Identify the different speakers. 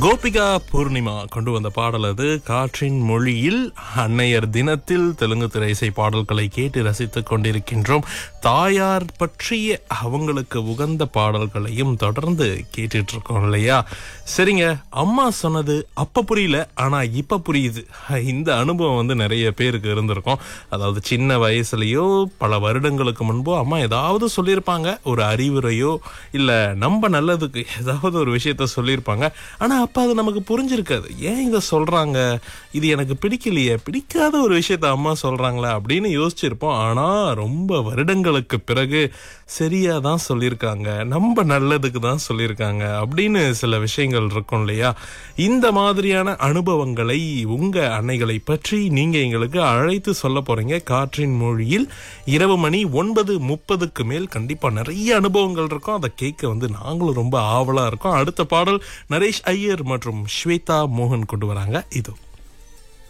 Speaker 1: கோபிகா பூர்ணிமா கொண்டு வந்த பாடல் அது காற்றின் மொழியில் அன்னையர் தினத்தில் தெலுங்கு திரை இசை பாடல்களை கேட்டு ரசித்துக் கொண்டிருக்கின்றோம் தாயார் பற்றிய அவங்களுக்கு உகந்த பாடல்களையும் தொடர்ந்து கேட்டுட்டு இருக்கோம் இல்லையா சரிங்க அம்மா சொன்னது அப்ப புரியல ஆனா இப்ப புரியுது இந்த அனுபவம் வந்து நிறைய பேருக்கு இருந்திருக்கும் அதாவது சின்ன வயசுலயோ பல வருடங்களுக்கு முன்போ அம்மா ஏதாவது சொல்லியிருப்பாங்க ஒரு அறிவுரையோ இல்ல நம்ம நல்லதுக்கு ஏதாவது ஒரு விஷயத்த சொல்லியிருப்பாங்க ஆனா அப்ப அது நமக்கு புரிஞ்சிருக்காது ஏன் இதை சொல்றாங்க இது எனக்கு பிடிக்கலையே பிடிக்காத ஒரு விஷயத்த அம்மா சொல்றாங்களா அப்படின்னு யோசிச்சிருப்போம் ஆனா ரொம்ப வருடங்களுக்கு பிறகு சரியா தான் சொல்லியிருக்காங்க நம்ம நல்லதுக்கு தான் சொல்லியிருக்காங்க அப்படின்னு சில விஷயங்கள் இருக்கும் இல்லையா இந்த மாதிரியான அனுபவங்களை உங்க அன்னைகளை பற்றி நீங்க எங்களுக்கு அழைத்து சொல்ல போறீங்க காற்றின் மொழியில் இரவு மணி ஒன்பது முப்பதுக்கு மேல் கண்டிப்பா நிறைய அனுபவங்கள் இருக்கும் அதை கேட்க வந்து நாங்களும் ரொம்ப ஆவலா இருக்கோம் அடுத்த பாடல் நரேஷ் ஐயர் மற்றும் ஸ்வேதா மோகன் கொண்டு வராங்க இது